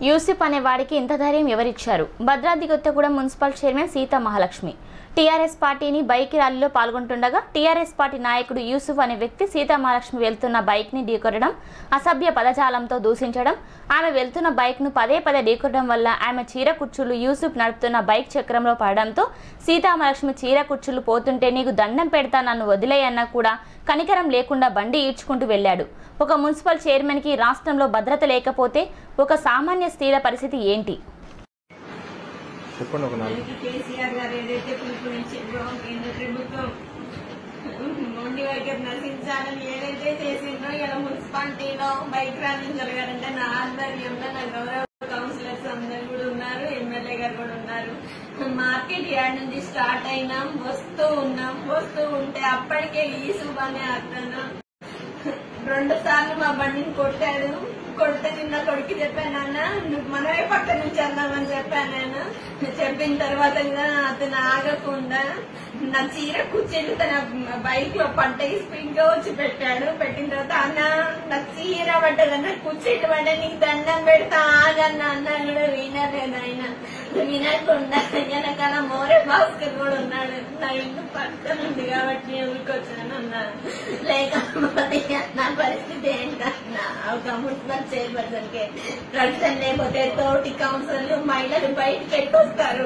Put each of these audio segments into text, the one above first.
యూసిఫ్ అనే వాడికి ఇంత ధైర్యం ఎవరిచ్చారు Bhadradri Kothagudem municipal chairman Seetha Mahalakshmi TRS పార్టీని బైక్ ర్యాలీలో పాల్గొంటుండగా టీఆర్ఎస్ పార్టీ నాయకుడు యూసుఫ్ అనే వ్యక్తి సీతా మహాలక్ష్మి వెళ్తున్న బైక్ ని ఢీకొట్టడం అసభ్య పదజాలంతో దూషించడం ఆమె వెళ్తున్న బైక్ ను పదే పదే ఢీకొట్టడం వల్ల ఆమె చీర కుర్చీలు యూసుఫ్ నడుపుతున్న బైక్ చక్రంలో పడడంతో సీతామహాలక్ష్మి చీర కుర్చీలు పోతుంటే నీకు దండం పెడతా నన్ను వదిలేయన్నా కూడా కనికరం లేకుండా బండి ఈడ్చుకుంటూ వెళ్ళాడు ఒక మున్సిపల్ చైర్మన్ కి రాష్ట్రంలో భద్రత లేకపోతే ఒక సామాన్య స్త్రీల పరిస్థితి ఏంటి చెప్పండి ఒక నాలుగు మనకి కేసీఆర్ గారు ఏదైతే పిలుపునిచ్చిండ్రో కేంద్ర ప్రభుత్వం మొండి వైఖరి నశించాలని ఏదైతే చేసిండ్రో ఇలా మున్సిపాలిటీలో బైక్ ర్యాలీ జరగాలంటే నా ఆధ్వర్యంలో నా గౌరవ కౌన్సిలర్స్ అందరు కూడా ఉన్నారు ఎమ్మెల్యే గారు కూడా ఉన్నారు మార్కెట్ యార్డ్ నుంచి స్టార్ట్ అయినాం వస్తూ ఉన్నాం వస్తూ ఉంటే అప్పటికే ఈసుబ్ అనే అతను రెండు సార్లు మా బండిని కొట్టాడు కొడితే నిన్న కొడుకు చెప్పాను నాన్న నువ్వు మనమే పక్క నుంచి అన్నామని చెప్పాను నేను చెప్పిన తర్వాత కూడా అతను ఆగకుండా నా చీర కుర్చీలు తన బైక్ లో పడ్డాయి స్పీడ్ గా వచ్చి పెట్టాడు పెట్టిన తర్వాత అన్న నా చీర పడ్డదన్న కుర్చీలు పడ్డా నీకు దండం పెడతా ఆగన్న అన్న కూడా వినలేదు ఆయన వినకుండా వెనకాల మోరే భాస్కర్ కూడా ఉన్నాడు నా ఇంటి పక్కన ఉంది కాబట్టి ఊరికొచ్చాను అన్నా లేకపోతే నా పరిస్థితి ఏంటన్నా ఒక మున్సిపల్ చైర్పర్సన్ కి రక్షణ లేకపోతే తోటి కౌన్సిల్ మహిళలు బయటకు పెట్టొస్తారు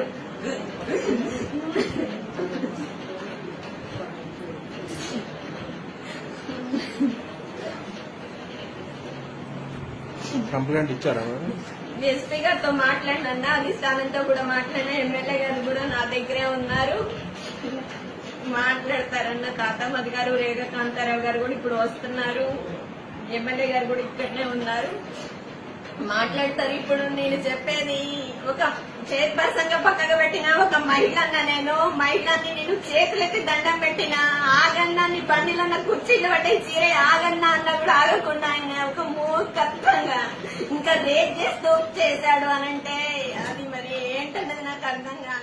కంప్లైంట్ ఇచ్చారా మరి? ఎస్పీ గారితో మాట్లాడినా అధిష్టానంతో కూడా మాట్లాడినా ఎమ్మెల్యే గారు కూడా నా దగ్గరే ఉన్నారు మాట్లాడతారన్న తాతమ్మది గారు రేగ కాంతారావు గారు కూడా ఇప్పుడు వస్తున్నారు ఎమ్మెల్యే గారు కూడా ఇక్కడనే ఉన్నారు మాట్లాడతారు ఇప్పుడు నేను చెప్పేది ఒక చైర్పర్సన్ గా పక్కకు పెట్టిన ఒక మహిళన్న నేను మహిళని నేను చేతులకి దండం పెట్టిన ఆగన్నాన్ని బండిలో నా కుర్చీలు పట్టే చీరే ఆగన్నా అన్న కూడా ఆగకుండా ఆయన ఒక మూర్ఖత్వంగా ఇంకా రేట్ చేస్తూ చేశాడు అనంటే అది మరి ఏంటన్నది నాకు అర్థం కాదు